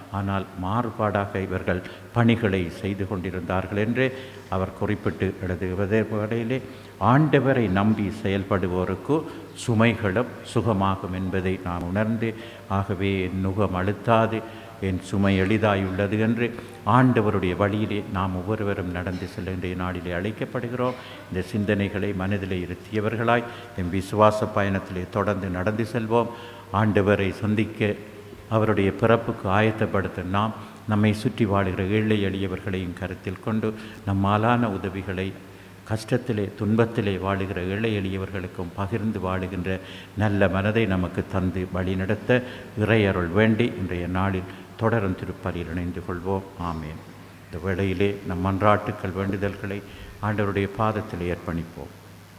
ஆனால் மாறுபாடாக இவர்கள் பணிகளை செய்து கொண்டிருந்தார்கள் என்று அவர் குறிப்பிட்டு எழுதுவதே வரையிலே ஆண்டவரை நம்பி செயல்படுவோருக்கு சுமைகளும் சுகமாகும் என்பதை நாம் உணர்ந்து ஆகவே என் நுகம் அழுத்தாது என் சுமை எளிதாயுள்ளது என்று ஆண்டவருடைய வழியிலே நாம் ஒவ்வொருவரும் நடந்து செல்ல இன்றைய நாளிலே அழைக்கப்படுகிறோம் இந்த சிந்தனைகளை மனதிலே இருத்தியவர்களாய் என் விசுவாச பயணத்திலே தொடர்ந்து நடந்து செல்வோம் ஆண்டவரை சந்திக்க அவருடைய பிறப்புக்கு ஆயத்தப்படுத்த நாம் நம்மை சுற்றி வாழுகிற ஏழை எளியவர்களையும் கருத்தில் கொண்டு நம்மாலான உதவிகளை கஷ்டத்திலே துன்பத்திலே வாழுகிற ஏழை எளியவர்களுக்கும் பகிர்ந்து வாழுகின்ற நல்ல மனதை நமக்கு தந்து வழிநடத்த இறையருள் வேண்டி இன்றைய நாளில் தொடரும் திருப்பலியில் இணைந்து கொள்வோம் ஆமேன் இந்த வேளையிலே நம் மன்றாட்டுக்கள் வேண்டுதல்களை ஆண்டவருடைய பாதத்தில் அர்ப்பணிப்போம்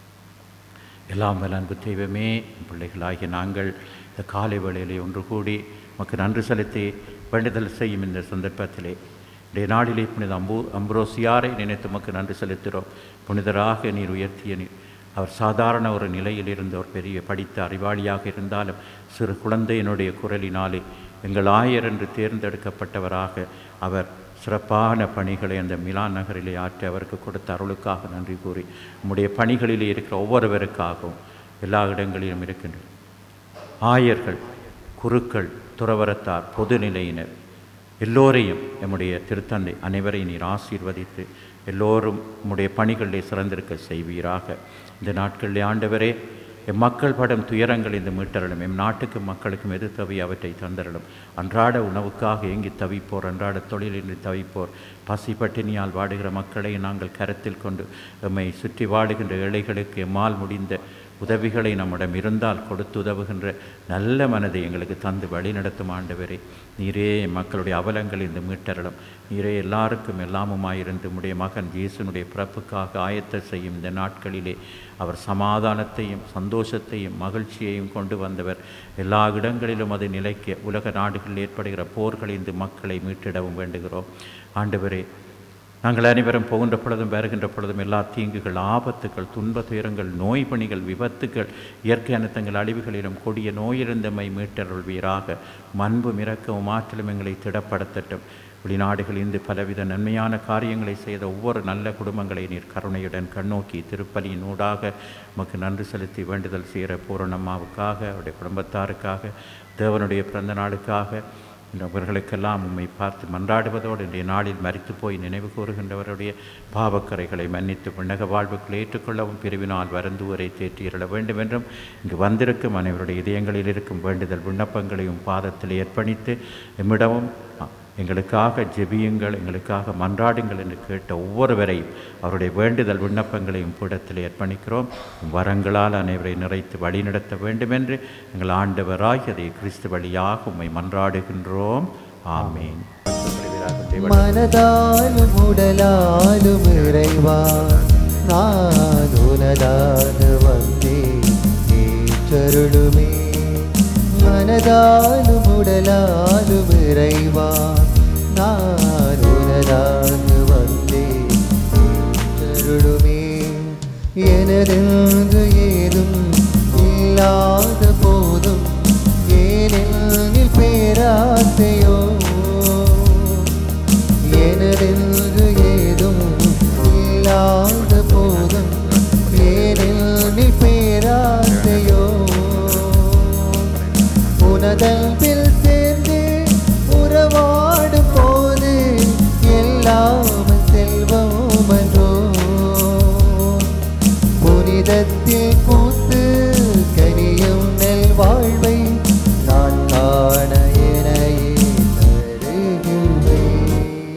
எல்லாம் வல்ல அன்பு தெய்வமே என் பிள்ளைகளாகிய நாங்கள் இந்த காலை வேளையிலே ஒன்று கூடி உமக்கு நன்றி செலுத்தி வேண்டுதல் செய்யும் இந்த சந்தர்ப்பத்திலே இன்றைய நாளிலே புனித அம்பு அம்புரோசியாரை நினைத்து உமக்கு நன்றி செலுத்துகிறோம் புனிதராக நீர் உயர்த்திய நீர் அவர் சாதாரண ஒரு நிலையில் இருந்த ஒரு பெரிய படித்த அறிவாளியாக இருந்தாலும் சிறு குழந்தையினுடைய குரலினாலே எங்கள் ஆயர் என்று தேர்ந்தெடுக்கப்பட்டவராக அவர் சிறப்பான பணிகளை அந்த மிலான் நகரிலே ஆற்றி அவருக்கு கொடுத்த அருளுக்காக நன்றி கூறி நம்முடைய பணிகளிலே இருக்கிற ஒவ்வொருவருக்காகவும் எல்லா இடங்களிலும் இருக்கின்றன ஆயர்கள் குருக்கள் துறவரத்தார் பொதுநிலையினர் எல்லோரையும் எம்முடைய திருத்தந்தை அனைவரையும் நீர் ஆசீர்வதித்து எல்லோரும் உம்முடைய பணிகளிலே சிறந்திருக்க செய்வீராக இந்த நாட்களிலே ஆண்டவரே எம் மக்கள் படும் துயரங்கள் இந்த மீட்டரலும் எம் நாட்டுக்கும் மக்களுக்கும் எது தவி அவற்றை தந்தரலும் அன்றாட உணவுக்காக ஏங்கி தவிப்போர் அன்றாட தொழிலின்றி தவிப்போர் பசி பட்டினியால் வாடுகிற மக்களை நாங்கள் கருத்தில் கொண்டு எம்மை சுற்றி வாடுகின்ற ஏழைகளுக்கு எம்மால் முடிந்த உதவிகளை நம்மிடம் இருந்தால் கொடுத்து உதவுகின்ற நல்ல மனதை எங்களுக்கு தந்து வழிநடத்தும் ஆண்டவரே நீரே மக்களுடைய அவலங்கள் இந்த மீட்டரலும் நீரே எல்லாருக்கும் எல்லாமுமாயிருந்து உம்முடைய மகன் இயேசுனுடைய பிறப்புக்காக ஆயத்த செய்யும் இந்த நாட்களிலே அவர் சமாதானத்தையும் சந்தோஷத்தையும் மகிழ்ச்சியையும் கொண்டு வந்தவர் எல்லா இடங்களிலும் அது நிலைக்க உலக நாடுகளில் ஏற்படுகிற போர்களை இந்த மக்களை மீட்டிடவும் வேண்டுகிறோம் ஆண்டவரே நாங்கள் அனைவரும் போகின்ற பொழுதும் வருகின்ற பொழுதும் எல்லா தீங்குகள் ஆபத்துகள் துன்ப துயரங்கள் நோய் பணிகள் விபத்துகள் இயற்கை அனர்த்தங்கள் அழிவுகளிலும் கொடிய நோயிருந்தமை மீட்டருள்வீராக மண்பு மிரக்கவும் ஆற்றலும் எங்களை திடப்படுத்தட்டும் வெளிநாடுகளில் இருந்து பலவித நன்மையான காரியங்களை செய்த ஒவ்வொரு நல்ல குடும்பங்களை நீர் கருணையுடன் கண்ணோக்கி திருப்பலியின் ஊடாக நமக்கு நன்றி செலுத்தி வேண்டுதல் செய்கிற பூரணம்மாவுக்காக அவருடைய குடும்பத்தாருக்காக தேவனுடைய பிறந்த நாளுக்காக அவர்களுக்கெல்லாம் உம்மை பார்த்து மன்றாடுவதோடு இன்றைய நாளில் மறித்து போய் நினைவு கூறுகின்றவருடைய பாவக்கரைகளை மன்னித்து விண்ணக வாழ்வுக்குள் ஏற்றுக்கொள்ளவும் பிரிவினால் வருந்துவரை தேற்றியிரள வேண்டும் என்றும் இங்கு வந்திருக்கும் அனைவருடைய இதயங்களில் இருக்கும் வேண்டுதல் விண்ணப்பங்களையும் பாதத்தில் அர்ப்பணித்து எம்மிடமும் எங்களுக்காக ஜெபியுங்கள் எங்களுக்காக மன்றாடுங்கள் என்று கேட்ட ஒவ்வொருவரையும் அவருடைய வேண்டுதல் விண்ணப்பங்களையும் பீடத்தில் அர்ப்பணிக்கிறோம் வரங்களால் அனைவரை நிறைத்து வழிநடத்த வேண்டும் என்று எங்கள் ஆண்டவராகியதை கிறிஸ்து வழியாக உம்மை மன்றாடுகின்றோம் ஆமீன் மனதாலும் உடலாலும் இறைவா நான் உனதாக வந்தேன் ஏற்றருளுமே மனதாலும் உடலாலும் இறைவா நான் உனதாக வந்தேன் ஏற்றருளுமே எனதென்று ஏதும் இல்லாத போதும் ஏனெனில் பேராசையோ எனதென்று ஏதும் இல்லாத போதும் ஏனெனில் பேராசையோ உனதன்பில் சேர்ந்து உறவாடும் போது எல்லாம் செல்வம் என்றோ புனிதத்தில் பூத்து கனியும் நெல் வாழ்வை நான் காண எனையே தருகின்றேன்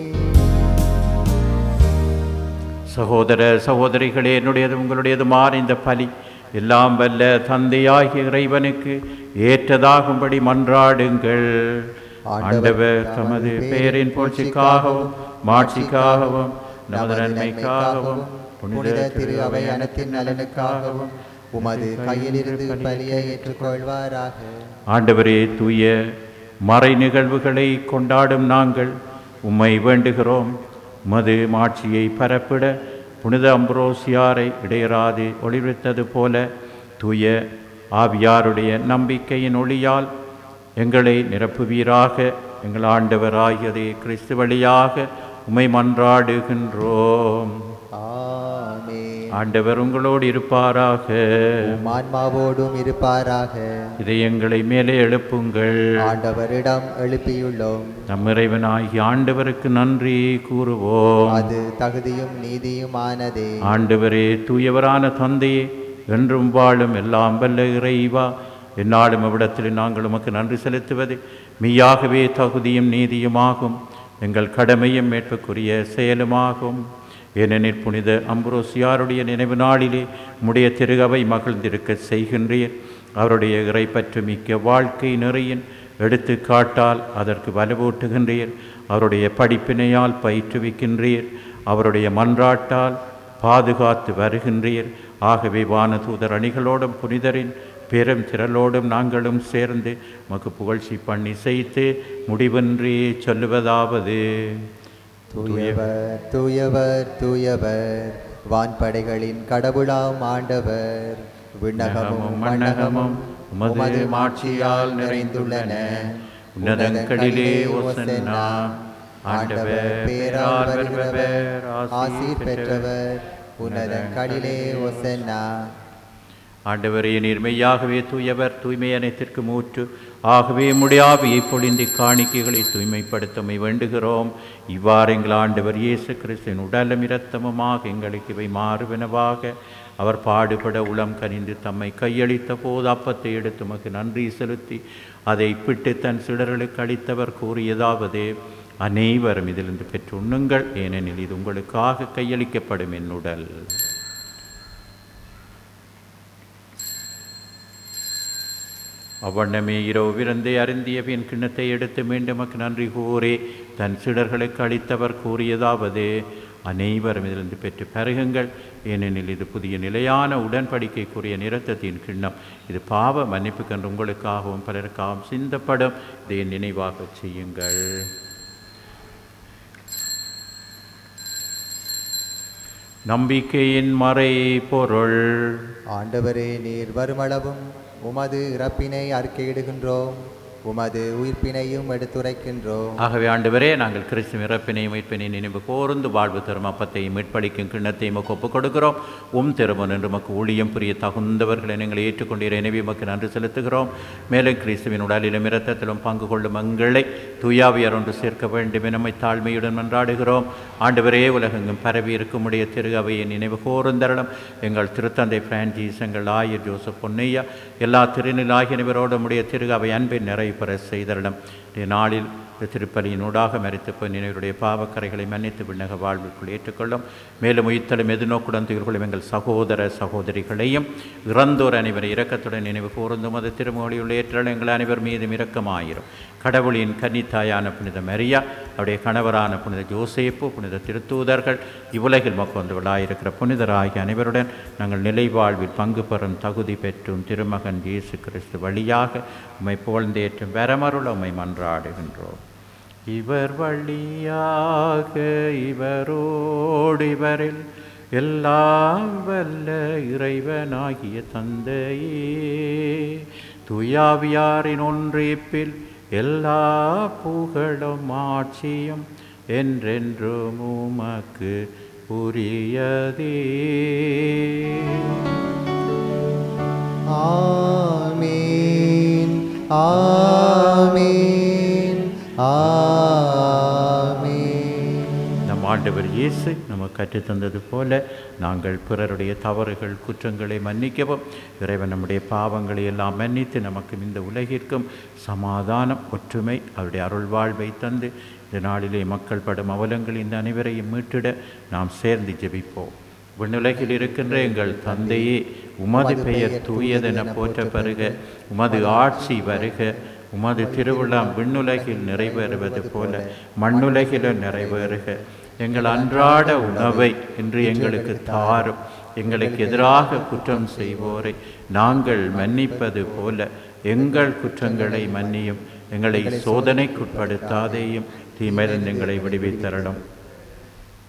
சகோதர சகோதரிகளே என்னுடையது உங்களுடையதுமான இந்த பலி எல்லாம் வல்ல தந்தையாகிய இறைவனுக்கு ஏற்றதாகும்படி மன்றாடுங்கள் ஆண்டவர் தமது பெயரின் புகழ்ச்சிக்காகவும் மாட்சிக்காகவும் நமது நன்மைக்காகவும் புனித திரு அவை அனைத்தின் நலனுக்காகவும் உமது கையிலிருந்து பலியை ஏற்றுக்கொள்வாராக ஆண்டவரே தூய மறை நிகழ்வுகளை கொண்டாடும் நாங்கள் உம்மை வேண்டுகிறோம் உமது மாட்சியை பரப்பிட புனித அம்புரோசியாரை இடையராது ஒளிவித்தது போல தூய ஆவியாருடைய நம்பிக்கையின் ஒளியால் எங்களை நிரப்புவீராக எங்கள் ஆண்டவராகியதே கிறிஸ்து வழியாக உமை மன்றாடுகின்றோம் ஆமென் ஆண்டவர் உங்களோடு இருப்பாராக உம் ஆன்மாவோடும் இருப்பாராக இதயங்களை மேலே எழுப்புங்கள் ஆண்டவரிடம் எழுப்பியுள்ளோம் நம் இறைவனாகிய ஆண்டவருக்கு நன்றி கூறுவோம் அது தகுதியும் நீதியுமானதே ஆண்டவரே தூயவரான தந்தையே என்றும் வாழும் எல்லாம் வல்ல இறைவா எந்நாளும் அவ்விடத்தில் நாங்கள் உமக்கு நன்றி செலுத்துவது மெய்யாகவே தகுதியும் நீதியுமாகும் எங்கள் கடமையும் மேற்புக்குரிய செயலுமாகும் ஏனெனில் புனித அம்புரோசியாருடைய நினைவு நாளிலே உம்முடைய திருகவை மகிழ்ந்திருக்க செய்கின்றீர் அவருடைய இறைப்பற்று மிக்க வாழ்க்கை நிறையின் எடுத்துக்காட்டால் அதற்கு வலுவூட்டுகின்றீர் அவருடைய படிப்பினையால் பயிற்றுவிக்கின்றீர் அவருடைய மன்றாட்டால் பாதுகாத்து வருகின்றீர் ஆகவே வானதூதர் அணிகளோடும் புனிதரின் பெரும் திரளோடும் நாங்களும் சேர்ந்து மக்கு புகழ்ச்சி பண்ணி செய்து முடிவின்றி சொல்லுவதாவது தூயவர் தூயவர் தூயவர் வான்படைகளின் கடவுளாம் ஆண்டவர் விண்ணகமும் மண்ணகமும் உமது மாட்சியால் நிறைந்துள்ளன உன்னதங்களிலே ஒசன்னா ஆண்டவர் பேரால் வருபவர் ஆசீர் பெற்றவர் உன்னதங்களிலே ஒசன்னா ஆண்டவரே நீர்மையாகவே தூயவர் தூய்மை அனைத்திற்கு மூற்று ஆகவே முடியாவியை பொழிந்து காணிக்கைகளை தூய்மைப்படுத்தமை வேண்டுகிறோம் இவ்வாறு எங்கள் ஆண்டவர் இயேசு கிறிஸ்துவின் உடலும் இரத்தமுமாக எங்களுக்கு இவை மாறுவனவாக அவர் பாடுபட உளம் கனிந்து தம்மை கையளித்த போது அப்பத்தை எடுத்து உமக்கு நன்றி செலுத்தி அதை பிட்டு தன் சிடர்களுக்கு அளித்தவர் கூறியதாவது அனைவரும் இதிலிருந்து பெற்று உண்ணுங்கள் ஏனெனில் இது உங்களுக்காக கையளிக்கப்படும் என் உடல் அவ்வண்ணமே இரவு விருந்தை அருந்திய பின் கிண்ணத்தை எடுத்து மீண்டும் உமக்கு நன்றி கூறி தன் சிடர்களுக்கு அளித்தவர் கூறியதாவது அனைவரும் இதிலிருந்து பெற்று பருகுங்கள் ஏனெனில் இது புதிய நிலையான உடன்படிக்கைக்குரிய நிறத்தத்தின் கிண்ணம் இது பாவ மன்னிப்புக்கென்று உங்களுக்காகவும் பலருக்காகவும் சிந்தப்படும் இதை நினைவாகச் செய்யுங்கள் நம்பிக்கையின் மறை பொருள் ஆண்டவரே நீர் வருமளவும் உமது இறப்பினை அறிக்கையிடுகின்றோம் உமது உயிர்ப்பினையும் எடுத்துரைக்கின்றோம் ஆகவே ஆண்டவரே நாங்கள் கிறிஸ்து இறப்பினையும் மீட்பினையும் நினைவு கூர்ந்து வாழ்வு தரும் அப்பத்தையும் மீட்பளிக்கும் கிண்ணத்தையும் உமக்கு ஒப்புக் கொடுக்கிறோம் உம் திருமன் என்று மக்கு ஊழியம் புரிய தகுந்தவர்களை நீங்கள் ஏற்றுக்கொண்டீர் எனவே உமக்கு நன்றி செலுத்துகிறோம் மேலும் கிறிஸ்துவின் உடலிலும் இரத்தத்திலும் பங்கு கொள்ளும் எங்களை தூயாவியார் ஒன்று சேர்க்க வேண்டும் என நம்மை தாழ்மையுடன் மன்றாடுகிறோம் ஆண்டவரே உலகெங்கும் பரவி இருக்கும் உடைய திரு அவையை நினைவு கூர்ந்தரலும் எங்கள் திருத்தந்தை பிரான்சிஸ் எங்கள் ஆயர் ஜோசப் பொன்னையா எல்லா திருநிலாகிய நிவரோடும் உடைய திரு அவை அன்பின் நிறைவு பெற செய்தரிடம் இன்றைய நாளில் இந்த திருப்பலியினூடாக மறித்து போய் நினைவருடைய பாவக்கரைகளை மன்னித்து விண்ணக வாழ்விற்குள் ஏற்றுக்கொள்ளும் மேலும் உயிர்த்தலும் எதிர்நோக்குடன் துயில்கொள்ளும் எங்கள் சகோதர சகோதரிகளையும் இறந்தோர் அனைவரை இரக்கத்துடன் நினைவு கூர்ந்தும் அது திருமொழியுள்ள ஏற்றல் எங்கள் அனைவர் மீதும் இரக்கமாயிரும் கடவுளின் கன்னித்தாயான புனித மரியா அவருடைய கணவரான புனித ஜோசேப்பு புனித திருத்தூதர்கள் இவ்வுலகில் மொக்கொண்டவர்களாயிருக்கிற புனிதராகிய அனைவருடன் நாங்கள் நிலை வாழ்வில் பங்கு பெறும் தகுதி பெற்றும் திருமகன் இயேசு கிறிஸ்து வழியாக உம்மை புகழ்ந்தேற்றும் வரமருள் உம்மை மன்றாடுகின்றோம் இவர் வழியாக இவரோடு இவரில் எல்லாம் வல்ல இறைவனாகிய தந்தையே துயாவியாரின் ஒன்றிப்பில் எல்லா புகழும் ஆட்சியும் என்றென்றும் உமக்கு உரியதே ஆமீன் ஆமீன் ஆமீன் நம் ஆண்டவர் இயேசு நமக்கு கற்றுத்தந்தது போல நாங்கள் பிறருடைய தவறுகள் குற்றங்களை மன்னிக்கவும் இறைவன் நம்முடைய பாவங்களை எல்லாம் மன்னித்து நமக்கு இந்த உலகிற்கும் சமாதானம் ஒற்றுமை அவருடைய அருள் வாழ்வை தந்து இந்த நாளிலே மக்கள் படும் அவலங்கள் இந்த அனைவரையும் மீட்டிட நாம் சேர்ந்து ஜெபிப்போம் விண்ணுலகில் இருக்கின்ற எங்கள் தந்தையே உமது பெயர் தூயதென போற்ற பெறுக உமது ஆட்சி வருக உமது திருவிழா விண்ணுலகில் நிறைவேறுவது போல மண்ணுலகிலும் நிறைவேறுக எங்கள் அன்றாட உணவை இன்று எங்களுக்கு தாரும் எங்களுக்கு எதிராக குற்றம் செய்வோரை நாங்கள் மன்னிப்பது போல எங்கள் குற்றங்களை மன்னியும் எங்களை சோதனைக்குட்படுத்தாதேயும் தீமையிலிருந்து எங்களை விடுவித்தரணும்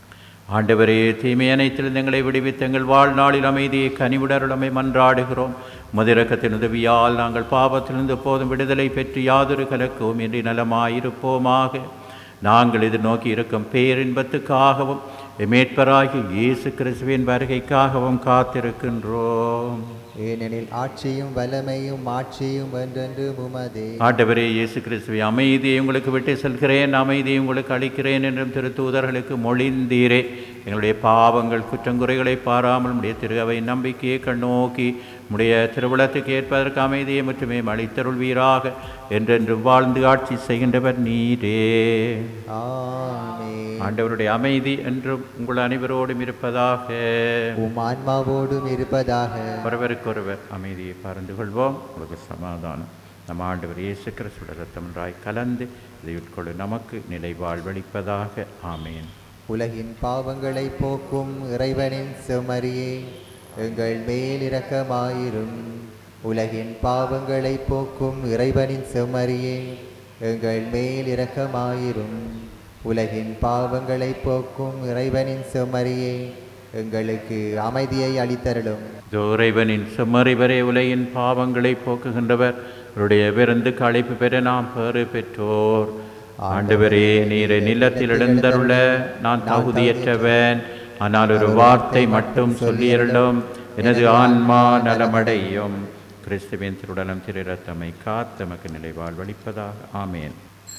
ஆண்டவரே தீமை அனைத்திலிருந்து எங்களை விடுவித்து எங்கள் வாழ்நாளில் அமைதியை கனிவிடருளமை மன்றாடுகிறோம் முதிரக்கத்தின் உதவியால் நாங்கள் பாவத்திலிருந்து போதும் விடுதலை பெற்று யாதொரு கலக்கவும் இன்றி நலமாயிருப்போமாக நாங்கள் எதிர்நோக்கி இருக்கும் பேரின்பத்துக்காகவும் எமேட்பராகி இயேசு கிறிஸ்துவின் வருகைக்காகவும் காத்திருக்கின்றோம் ஏனெனில் ஆட்சியும் வல்லமையும் ஆட்சியும் என்றென்று உமதே ஆண்டவரே இயேசு கிறிஸ்துவை அமைதியை உங்களுக்கு விட்டு செல்கிறேன் அமைதியை உங்களுக்கு அளிக்கிறேன் என்றும் திருத்தூதர்களுக்கு மொழிந்தீரே எங்களுடைய பாவங்கள் குற்றங்குறைகளை பாராமல் உடைய திருவை நம்பிக்கையை கண்ணோக்கி உடைய திருவிழத்துக்கு ஏற்பதற்கு அமைதியை மட்டுமே அளித்தருள்வீராக என்றென்றும் வாழ்ந்து ஆட்சி செய்கின்றவர் நீரே ஆமே ஆண்டவருடைய அமைதி என்றும் உங்கள் அனைவரோடும் இருப்பதாக உம் ஆன்மாவோடும் இருப்பதாக ஒருவருக்கொருவர் அமைதியை பறந்து கொள்வோம் உங்களுக்கு சமாதானம் நம் ஆண்டவர் இயேசு கிறிஸ்துவின் ரத்தமன்றாய் கலந்து இதை உட்கொள்ள நமக்கு நிலை வாழ்வளிப்பதாக ஆமேன் உலகின் பாவங்களை போக்கும் இறைவனின் செம்மறியே எங்கள் மேல் இரக்கமாயிரும் உலகின் பாவங்களை போக்கும் இறைவனின் செம்மறியே எங்கள் மேல் இரக்கமாயிரும் உலகின் பாவங்களை போக்கும் இறைவனின் செம்மறியே எங்களுக்கு அமைதியை அளித்தருளும் இறைவனின் செம்மறிவரே உலகின் பாவங்களை போக்குகின்றவர் அவருடைய விருந்துக்கு அழைப்பு பெற நாம் பேறு பெற்றோர் ஆண்டவரே நீரை நிலத்தில் எழுந்தருள நான் தகுதியற்றவன் ஆனால் ஒரு வார்த்தை மட்டும் சொல்லியருளும் எனது ஆன்மா நலமடையும் கிறிஸ்துவின் திருடனம் திரு ரத்தமை காத்தமக்கு நிலை வாழ்வளிப்பதாக ஆமேன்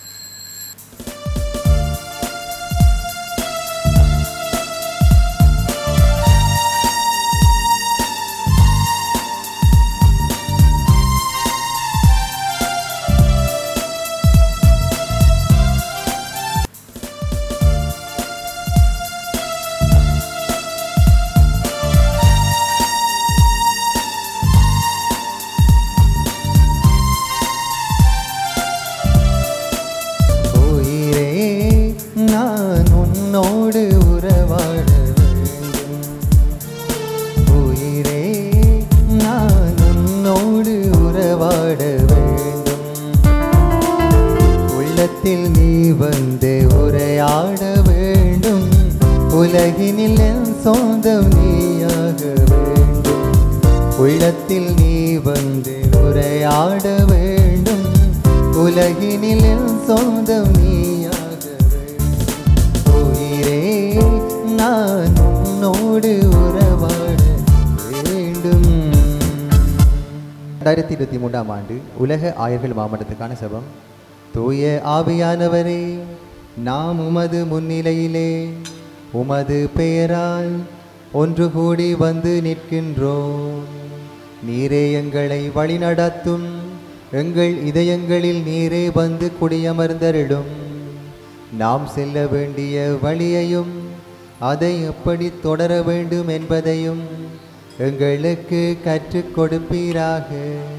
உயிரே நான் உன்னோடு உறவாட வேண்டும் உயிரே நான் உன்னோடு உறவாட வேண்டும் உள்ளத்தில் நீ வந்து உரையாட வேண்டும் உலகினில் என் சொந்தம் நீயாக வேண்டும் உள்ளத்தில் நீ வந்து உரையாட வேண்டும் உலகினில் என் சொந்தம் நீயாக வேண்டும் உயிரே நான் உன்னோடு உறவாட வேண்டும் ரெண்டாயிரத்தி இருபத்தி மூன்றாம் ஆண்டு உலக ஆயர்கள் மாமட்டத்துக்கான சபம் தூய ஆவியானவரே நாம் உமது முன்னிலையிலே உமது பெயரால் ஒன்று கூடி வந்து நிற்கின்றோம் நீரே எங்களை வழிநடத்தும் எங்கள் இதயங்களில் நீரே வந்து குடியமர்ந்தருளும் நாம் செல்ல வேண்டிய வழியையும் அதை எப்படி தொடர வேண்டும் என்பதையும் எங்களுக்கு கற்றுக் கொடுப்பீராக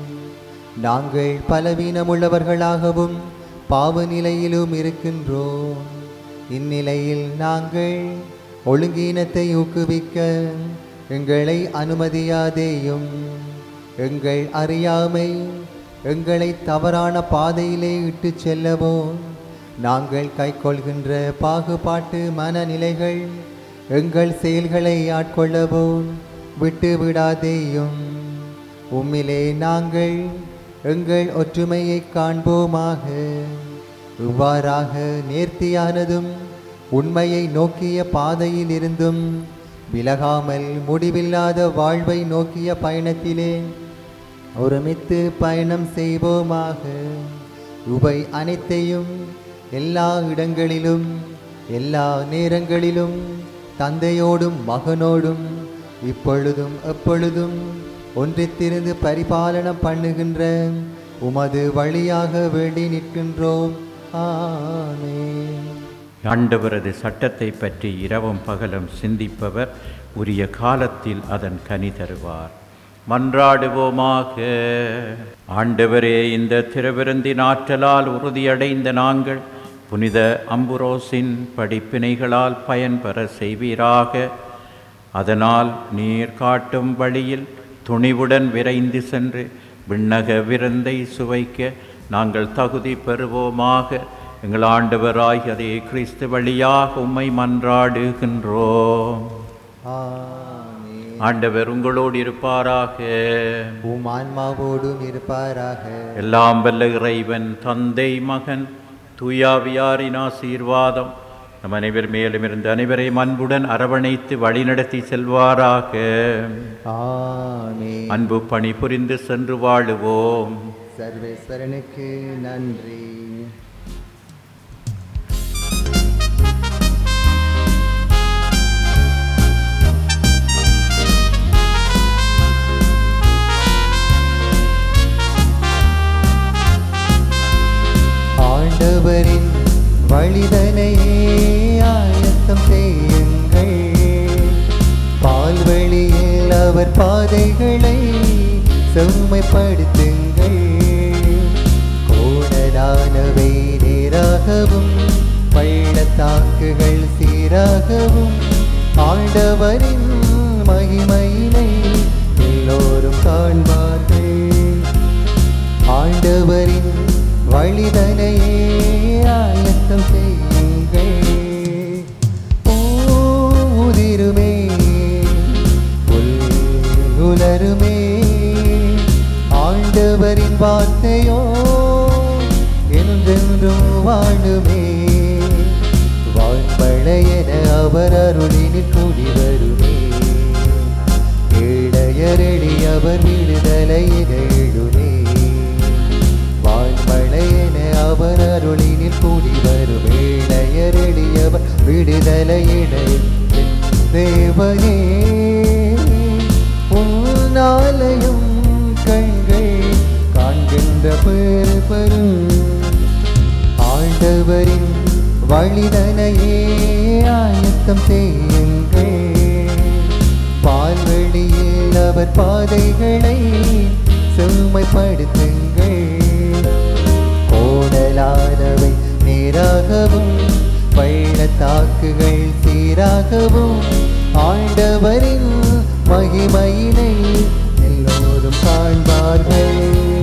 நாங்கள் பலவீனமுள்ளவர்களாகவும் பாவ நிலையிலும் இருக்கின்றோம் இந்நிலையில் நாங்கள் ஒழுங்கீனத்தை ஊக்குவிக்க எங்களை அனுமதியாதேயும் எங்கள் அறியாமை எங்களை தவறான பாதையிலே இட்டுச் செல்லவோ நாங்கள் கைக்கொள்கின்ற பாகுபாட்டு மனநிலைகள் எங்கள் செயல்களை ஆட்கொள்ளவோ விட்டு விடாதேயும் உம்மிலே நாங்கள் எங்கள் ஒற்றுமையை காண்போமாக இவ்வாறாக நேர்த்தியானதும் உண்மையை நோக்கிய பாதையில் இருந்தும் விலகாமல் முடிவில்லாத வாழ்வை நோக்கிய பயணத்திலே ஒருமித்து பயணம் செய்வோமாக உபை அனைத்தையும் எல்லா இடங்களிலும் எல்லா நேரங்களிலும் தந்தையோடும் மகனோடும் இப்பொழுதும் எப்பொழுதும் ஒன்றித்திருந்து பரிபாலனம் பண்ணுகின்ற உமது வழியாக வேண்டி நிற்கின்றோம் ஆமென் ஆண்டவரது சட்டத்தை பற்றி இரவும் பகலும் சிந்திப்பவர் உரிய காலத்தில் அதன் கனி தருவார் மன்றாடுவோமாக ஆண்டவரே இந்த திருவிருந்தின் ஆற்றலால் உறுதியடைந்த நாங்கள் புனித அம்புரோசின் படிப்பினைகளால் பயன்பெற செய்வீராக அதனால் நீர் காட்டும் வழியில் துணிவுடன் விரைந்து சென்று விண்ணக விருந்தை சுவைக்க நாங்கள் தகுதி பெறுவோமாக எங்கள் ஆண்டவராகிய அதே கிறிஸ்து வழியாக உம்மை மன்றாடுகின்றோம் ஆமென். ஆண்டவர் உங்களோடு இருப்பாராக உம் ஆன்மாவோடும் இருப்பாராக எல்லாம் வல்ல இறைவன் தந்தை மகன் தூயாவியாரின் ஆசீர்வாதம் நம் அனைவர் மேலும் இருந்த அனைவரையும் அன்புடன் அரவணைத்து வழிநடத்தி செல்வாராக ஆமென். அன்பு பணி புரிந்து சென்று வாழுவோம் சர்வேஸ்வரனுக்கு நன்றி ஆண்டவரின் வழிதனையே ஆயத்தம் செய்யுங்கள் பால்வழியில் அவர் பாதைகளை செம்மைப்படுத்துங்கள் கோணலானவை நேராகவும் பள்ளத்தாக்குகள் சீராகவும் ஆண்டவரின் மகிமையினை எல்லோரும் காண்பார்கள் ஆண்டவரின் வழிதனையே ஆயத்தம் செய்யுங்கள் ஊதிருமே உலருமே ஆண்டவரின் வார்த்தையோ என்றென்றும் வாழுமே வான்பழையன அவர் அருளினில் கூடி வருமே இளையரடி அவர் விடுதலையிட எழுமே வான்மழையென அவர் அருளினில் கூடி வரும் இளையரடி அவர் விடுதலையிட தேவனே உன்னாலயம் கண்கள் காண்கின்ற பெரு பெரும் ஆண்டவரின் வழிதனையே ஆயத்தம் செய்யுங்கள் பால்வெளியில் அவர் பாதைகளை செம்மைப்படுத்துங்கள் கோடலானவை நேராகவும் பள்ளத்தாக்குகள் சீராகவும் ஆண்டவரின் மகிமையினை எல்லோரும் காண்பார்கள்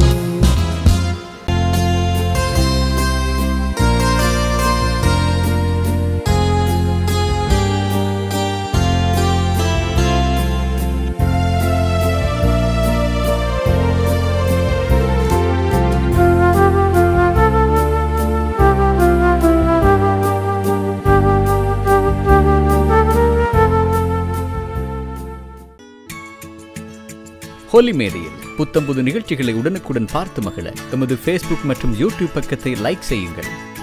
ஹோலி மேடையில் புத்தம்புது நிகழ்ச்சிகளை உடனுக்குடன் பார்த்து மகிழ எமது ஃபேஸ்புக் மற்றும் யூடியூப் பக்கத்தை லைக் செய்யுங்கள்